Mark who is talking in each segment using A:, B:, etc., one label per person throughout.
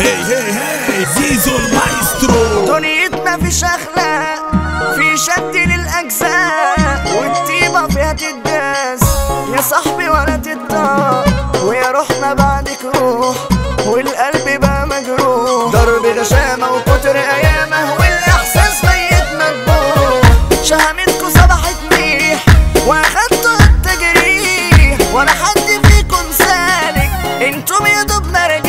A: هي هي هي زيزو المايسترو
B: دنيتنا فيش اخلاق في شد للاجزاء والطيبه فيها تداس يا صاحبي ولا تتطاق ويا روحنا بعدك روح والقلب بقى مجروح ضرب غشامه وكتر ايامه والاحساس ميت مذبوح شهامتكوا صبحت ميح واخدتوا التجريح ولا حد فيكم سالك انتم يا دوب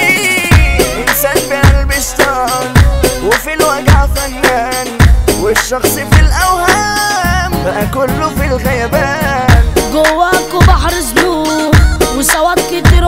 B: مراجيح انسان بقلب شيطان وفي الوجع فنان والشخص في الاوهام بقى كله في الغيبان
C: جواكوا بحر ذنوب وسواد كتير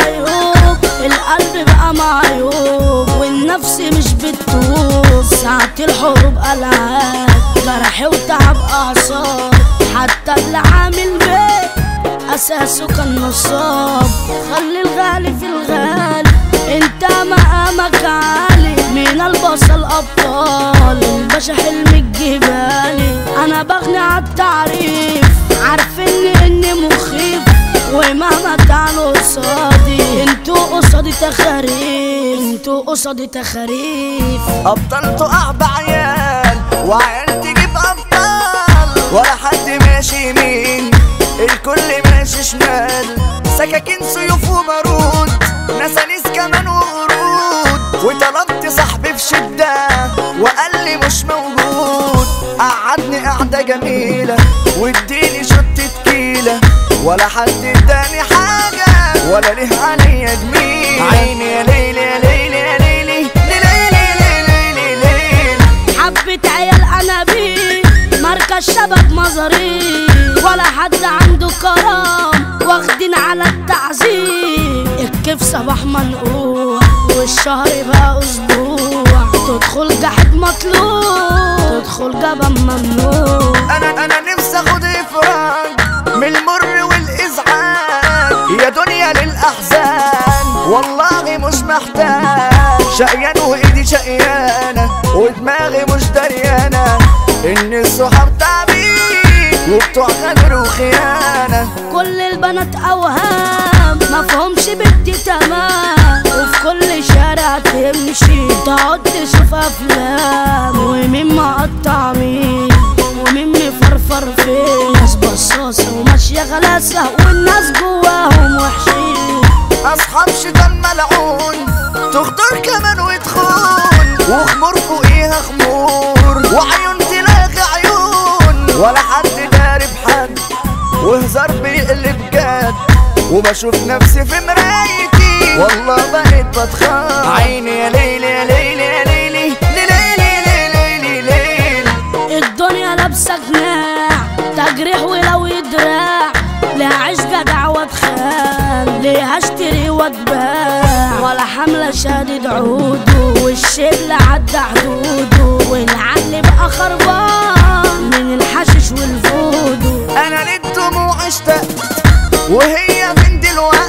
C: وعيوب القلب بقى معيوب والنفس مش بتتوب ساعة الحروب ألعاب جرح وتعب أعصاب حتى اللي عامل بيه أساسه كان نصاب خلي الغالي في الغالي انت مقامك عالي من البصل أبطال الباشا حلم الجبالي أنا بغني عالتعريف عارفين إني مخيف ومهما تعالوا قصادي انتوا قصادي تخاريف انتوا قصادي تخاريف
B: ابطال تقع بعيال وعيال تجيب ابطال ولا حد ماشي يمين الكل ماشي شمال سكاكين سيوف وبارود نسانيس كمان وقرود وطلبت صاحبي في شدة وقال لي مش موجود قعدني قعدة جميلة واديني شط تكيلة ولا حد اداني حاجة ولا ليه عليا جميل عيني يا ليلي يا ليلي يا ليلي ليلي ليلي ليلي ليلي
C: حبة عيال انابيب مركز شباب مزاريب ولا حد عنده كرام واخدين على التعذيب الكيف صباح منقوع والشهر بقى اسبوع تدخل جحد مطلوب تدخل جبل ممنوع
B: انا انا نفسي اخد افراج من المر والازعاج يا دنيا للاحزان والله مش محتاج شقيان وايدي شقيانه ودماغي مش دريانه ان الصحاب تعبين وبتوع غدر وخيانه
C: كل البنات اوهام مفهومش بدي تمام وفي كل شارع تمشي تقعد تشوف افلام ومين مقطع مين ومين مفرفر فين ناس بصاصة وماشية غلاسة والناس جواهم وحشين
B: اصحاب شيطان ملعون تغدر كمان وتخون وخمور فوقيها خمور وعيون تلاقي عيون ولا حد داري بحد وهزار بيقلب جد وبشوف نفسي في مرايتي والله بقيت بتخاف عيني يا ليلي يا ليلي يا ليلي ليلي ليلي ليلي ليلي
C: الدنيا لابسة جناح تجريح ولو يدراع ليها عيش جدع واتخان ليها اشتري واتباع ولا حملة شادد عوده والشبل عدى حدوده والعقل بقى خربان من الحشيش والفودو
B: انا للدموع اشتقت وهي من دلوقت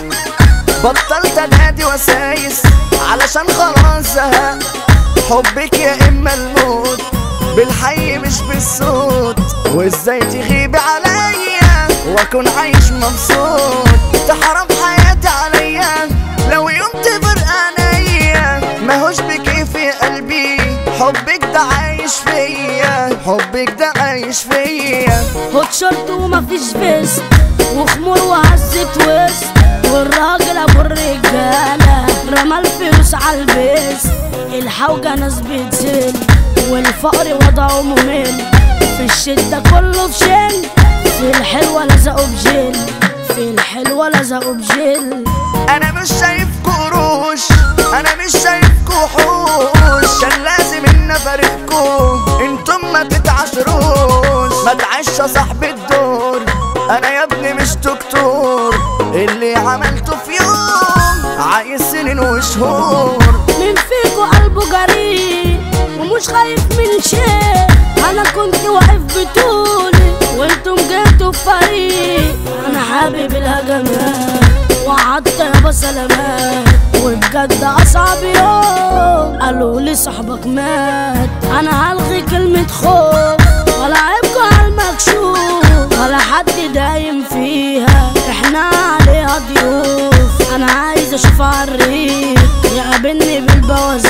B: بطلت انادي وسايس علشان خلاص زهقت حبك يا اما الموت بالحي مش بالصوت وازاي تغيبي عليا واكون عايش مبسوط تحرم حياتي عليا لو يوم تفرق عينيا ماهوش بكيفي قلبي حبك ده عايش فيا حبك ده عايش فيا
C: هوت شورت ومفيش فيست وخمور وهزة وسط والراجل ابو الرجالة رمى الفلوس عالبيست الحوجة ناس بتزل والفقر وضعه ممل في الشدة كله في شل في الحلوة لزقوا بجل في الحلوة لزقوا بجل
B: انا مش شايف قروش انا مش شايفكوا وحوش كان لازم ان افارقكوا انتم ما تتعاشروش ما تعيش يا صاحب الدور انا يا ابني مش دكتور اللي عملته في يوم عايز سنين وشهور
C: مين فيكو قلبه جريء ومش خايف من شيء انا كنت واقف بطولي وانتم جيتوا في فريق انا حابب الهجمات وعدت يابا سلامات وبجد اصعب يوم قالوا لي صاحبك مات انا هلغي كلمة خوف ولا عيبكوا على المكشوف ولا حد دايم فيها احنا عليها ضيوف انا عايز اشوف عالريق يقابلني بالبوازيك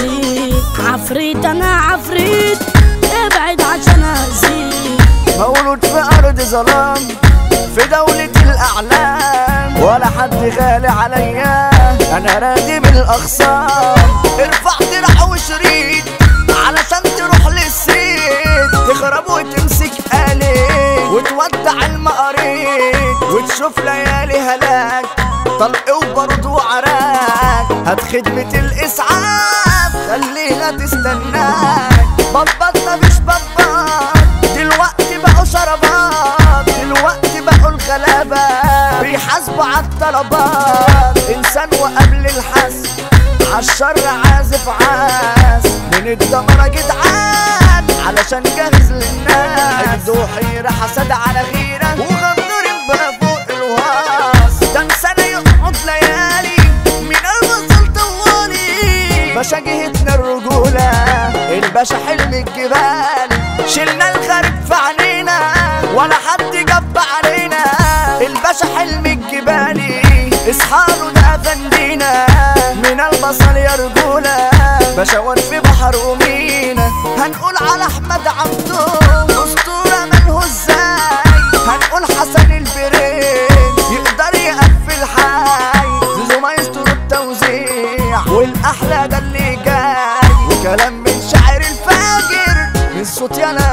C: عفريت انا عفريت ابعد عشان ازيد
B: مولود في أرض ظلام في دولة الأعلام ولا حد غالي عليا أنا رادي بالأخصام ارفع درع وشريط علشان تروح للسيد تخرب وتمسك آلي وتودع المقاريد وتشوف ليالي هلاك طلق وبرد وعراك هات خدمة الإسعاف خليها تستناك بطبط مفيش بطبط دلوقتي بقوا شربات دلوقتي بقوا الغلابة بيحاسبوا عالطلبات إنسان وقبل الحسب عالشر عازف عاز من الدمرة جدعان علشان جاهز للناس عنده حيرة حسد على غيرة وغدر بقى فوق الواس ده انسان يقعد ليالي من الوصل طوالي باشا جهتنا الرجولة الباشا حلم الجبال شلنا الخارج في عينينا ولا حد جب علينا الباشا حلم الجبالي اصحاله ده افندينا من البصل يا رجولة بشوات في بحر ومينا هنقول على احمد عبده اسطورة ملهوش ازاي هنقول حسن البرين يقدر يقفل حي زيزو مايسترو التوزيع والاحلى ده اللي جاي وكلام من شاعر الفاجر من صوت يانا